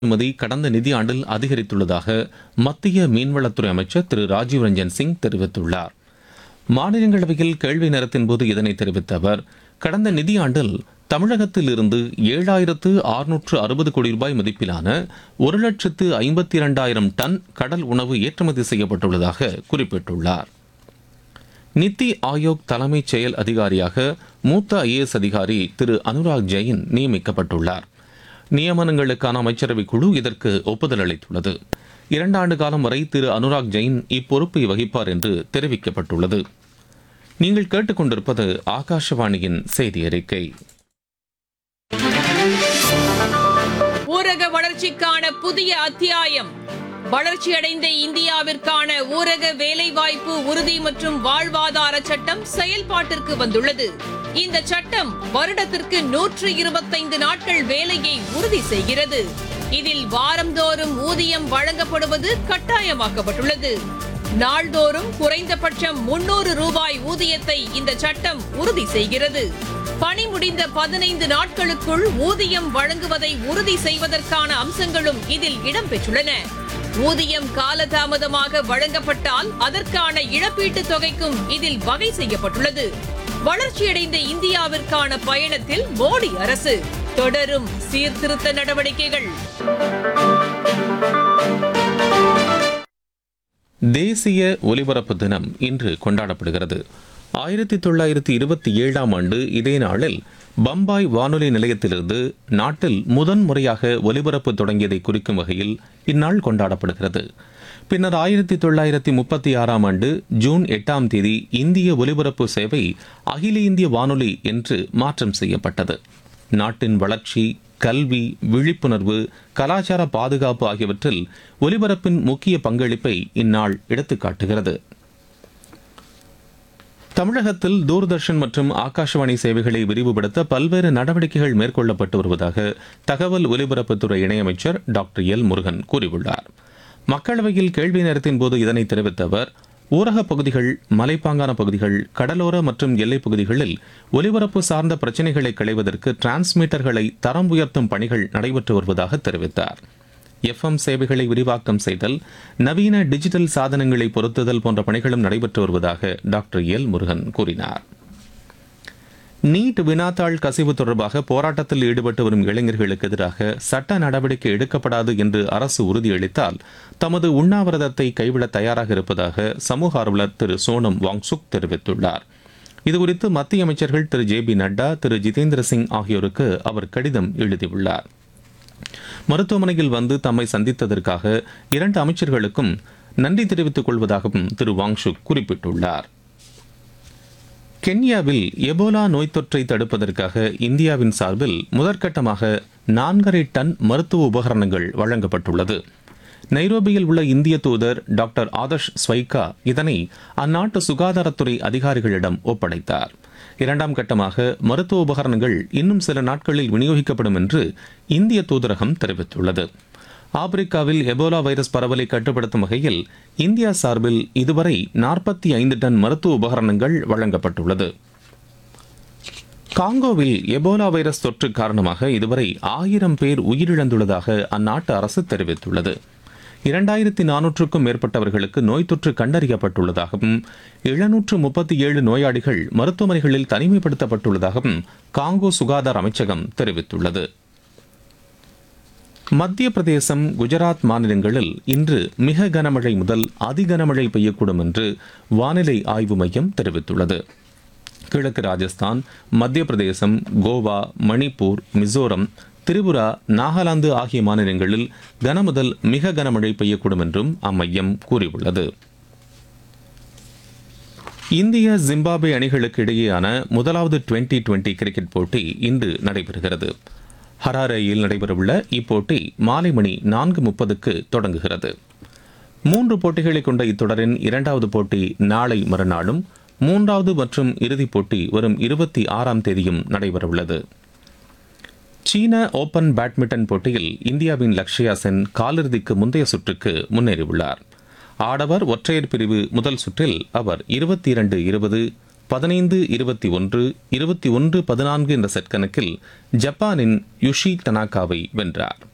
ஏற்றுமதி கடந்த நிதியாண்டில் அதிகரித்துள்ளதாக மத்திய மீன்வளத்துறை அமைச்சர் திரு ராஜீவ் ரஞ்சன் சிங் தெரிவித்துள்ளார் மாநிலங்களவையில் கேள்வி நேரத்தின் போது இதனை தெரிவித்த அவர் கடந்த நிதியாண்டில் தமிழகத்தில் இருந்து ஏழாயிரத்து அறுநூற்று அறுபது கோடி ரூபாய் மதிப்பிலான ஒரு லட்சத்து ஐம்பத்தி இரண்டாயிரம் டன் கடல் உணவு ஏற்றுமதி செய்யப்பட்டுள்ளதாக குறிப்பிட்டுள்ளார் நித்தி ஆயோக் தலைமைச் செயல் அதிகாரியாக மூத்த ஐஏஎஸ் அதிகாரி திரு அனுராக் ஜெயின் நியமிக்கப்பட்டுள்ளார் நியமனங்களுக்கான அமைச்சரவை குழு இதற்கு ஒப்புதல் அளித்துள்ளது இரண்டாண்டு காலம் வரை திரு அனுராக் ஜெயின் இப்பொறுப்பை வகிப்பார் என்று தெரிவிக்கப்பட்டுள்ளது நீங்கள் கேட்டுக்கொண்டிருப்பது ஆகாஷவாணியின் செய்தி அறிக்கை ஊரக வளர்ச்சிக்கான புதிய அத்தியாயம் வளர்ச்சியடைந்த இந்தியாவிற்கான ஊரக வேலைவாய்ப்பு உறுதி மற்றும் வாழ்வாதார சட்டம் செயல்பாட்டிற்கு வந்துள்ளது இந்த சட்டம் வருடத்திற்கு நூற்று இருபத்தைந்து நாட்கள் வேலையை உறுதி செய்கிறது இதில் வாரந்தோறும் ஊதியம் வழங்கப்படுவது கட்டாயமாக்கப்பட்டுள்ளது நாள்தோறும் குறைந்தபட்சம் முன்னூறு ரூபாய் ஊதியத்தை இந்த சட்டம் உறுதி செய்கிறது பணி முடிந்த பதினைந்து நாட்களுக்குள் ஊதியம் வழங்குவதை உறுதி செய்வதற்கான அம்சங்களும் இதில் இடம்பெற்றுள்ளன ஊதியம் காலதாமதமாக வழங்கப்பட்டால் அதற்கான இழப்பீட்டுத் தொகைக்கும் இதில் வகை செய்யப்பட்டுள்ளது வளர்ச்சியடைந்த இந்தியாவிற்கான பயணத்தில் மோடி அரசு தொடரும் சீர்திருத்த நடவடிக்கைகள் தேசிய ஒலிபரப்பு தினம் இன்று கொண்டாடப்படுகிறது ஆயிரத்தி தொள்ளாயிரத்தி இருபத்தி ஏழாம் ஆண்டு இதே நாளில் பம்பாய் வானொலி நிலையத்திலிருந்து நாட்டில் முதன் முறையாக ஒலிபரப்பு தொடங்கியதை குறிக்கும் வகையில் இந்நாள் கொண்டாடப்படுகிறது பின்னர் ஆயிரத்தி தொள்ளாயிரத்தி முப்பத்தி ஆறாம் ஆண்டு ஜூன் எட்டாம் தேதி இந்திய ஒலிபரப்பு சேவை அகில இந்திய வானொலி என்று மாற்றம் செய்யப்பட்டது நாட்டின் வளர்ச்சி கல்வி விழிப்புணர்வு கலாச்சார பாதுகாப்பு ஆகியவற்றில் ஒலிபரப்பின் முக்கிய பங்களிப்பை இந்நாள் எடுத்துக்காட்டுகிறது தமிழகத்தில் தூர்தர்ஷன் மற்றும் ஆகாஷவாணி சேவைகளை விரிவுபடுத்த பல்வேறு நடவடிக்கைகள் மேற்கொள்ளப்பட்டு வருவதாக தகவல் ஒலிபரப்புத்துறை இணையமைச்சர் டாக்டர் எல் முருகன் கூறியுள்ளார் மக்களவையில் கேள்வி நேரத்தின் போது இதனை தெரிவித்த அவர் ஊரகப் பகுதிகள் மலைப்பாங்கான பகுதிகள் கடலோர மற்றும் எல்லைப் பகுதிகளில் ஒலிபரப்பு சார்ந்த பிரச்சினைகளை களைவதற்கு டிரான்ஸ்மீட்டர்களை தரம் உயர்த்தும் பணிகள் நடைபெற்று வருவதாக தெரிவித்தார் எஃப்எம் சேவைகளை விரிவாக்கம் செய்தல் நவீன டிஜிட்டல் சாதனங்களை பொருத்துதல் போன்ற பணிகளும் நடைபெற்று வருவதாக டாக்டர் எல் முருகன் கூறினார் நீட் வினாத்தாள் கசிவு தொடர்பாக போராட்டத்தில் ஈடுபட்டு வரும் இளைஞர்களுக்கு எதிராக சட்ட நடவடிக்கை எடுக்கப்படாது என்று அரசு உறுதியளித்தால் தமது உண்ணாவிரதத்தை கைவிட தயாராக இருப்பதாக சமூக ஆர்வலர் திரு சோனம் வாங்சுக் தெரிவித்துள்ளார் இதுகுறித்து மத்திய அமைச்சர்கள் திரு ஜே பி நட்டா திரு ஜிதேந்திர சிங் ஆகியோருக்கு அவர் கடிதம் எழுதியுள்ளார் மருத்துவமனையில் வந்து தம்மை சந்தித்ததற்காக இரண்டு அமைச்சர்களுக்கும் நன்றி தெரிவித்துக் கொள்வதாகவும் திரு வாங்ஷுக் குறிப்பிட்டுள்ளார் கென்யாவில் எபோலா நோய் தொற்றை தடுப்பதற்காக இந்தியாவின் சார்பில் முதற்கட்டமாக நான்கரை டன் மருத்துவ உபகரணங்கள் வழங்கப்பட்டுள்ளது நைரோபியில் உள்ள இந்திய தூதர் டாக்டர் ஆதர்ஷ் ஸ்வைகா இதனை அந்நாட்டு சுகாதாரத்துறை அதிகாரிகளிடம் ஒப்படைத்தார் இரண்டாம் கட்டமாக மருத்துவ உபகரணங்கள் இன்னும் சில நாட்களில் விநியோகிக்கப்படும் என்று இந்திய தூதரகம் தெரிவித்துள்ளது ஆப்பிரிக்காவில் எபோலா வைரஸ் பரவலை கட்டுப்படுத்தும் வகையில் இந்தியா சார்பில் இதுவரை நாற்பத்தி ஐந்து டன் மருத்துவ உபகரணங்கள் வழங்கப்பட்டுள்ளது காங்கோவில் எபோலா வைரஸ் தொற்று காரணமாக இதுவரை ஆயிரம் பேர் உயிரிழந்துள்ளதாக அந்நாட்டு அரசு தெரிவித்துள்ளது இரண்டாயிரத்தி நானூற்றுக்கும் மேற்பட்டவர்களுக்கு நோய் தொற்று கண்டறியப்பட்டுள்ளதாகவும் எழுநூற்று முப்பத்தி ஏழு நோயாளிகள் மருத்துவமனைகளில் தனிமைப்படுத்தப்பட்டுள்ளதாகவும் காங்கோ சுகாதார அமைச்சகம் தெரிவித்துள்ளது மத்திய பிரதேசம் குஜராத் மாநிலங்களில் இன்று மிக கனமழை முதல் அதி கனமழை பெய்யக்கூடும் என்று வானிலை ஆய்வு மையம் தெரிவித்துள்ளது கிழக்கு ராஜஸ்தான் மத்திய பிரதேசம் கோவா மணிப்பூர் மிசோரம் திரிபுரா நாகாலாந்து ஆகிய மாநிலங்களில் கனமுதல் மிக கனமழை பெய்யக்கூடும் என்றும் அம்மையம் கூறியுள்ளது இந்திய ஜிம்பாப்வே அணிகளுக்கு இடையேயான முதலாவது டுவெண்டி டுவெண்டி கிரிக்கெட் போட்டி இன்று நடைபெறுகிறது ஹராரேயில் நடைபெறவுள்ள இப்போட்டி மாலை மணி நான்கு முப்பதுக்கு தொடங்குகிறது மூன்று போட்டிகளை கொண்ட இத்தொடரின் இரண்டாவது போட்டி நாளை மறுநாளும் மூன்றாவது மற்றும் இறுதிப் போட்டி வரும் இருபத்தி ஆறாம் தேதியும் நடைபெறவுள்ளது சீன ஓபன் பேட்மிண்டன் போட்டியில் இந்தியாவின் லக்ஷயா சென் காலிறுதிக்கு முந்தைய சுற்றுக்கு முன்னேறியுள்ளார் ஆடவர் ஒற்றையர் பிரிவு முதல் சுற்றில் அவர் இருபத்தி இரண்டு இருபது பதினைந்து இருபத்தி ஒன்று இருபத்தி ஒன்று பதினான்கு என்ற செட் கணக்கில் ஜப்பானின் யுஷி தனாகாவை வென்றார்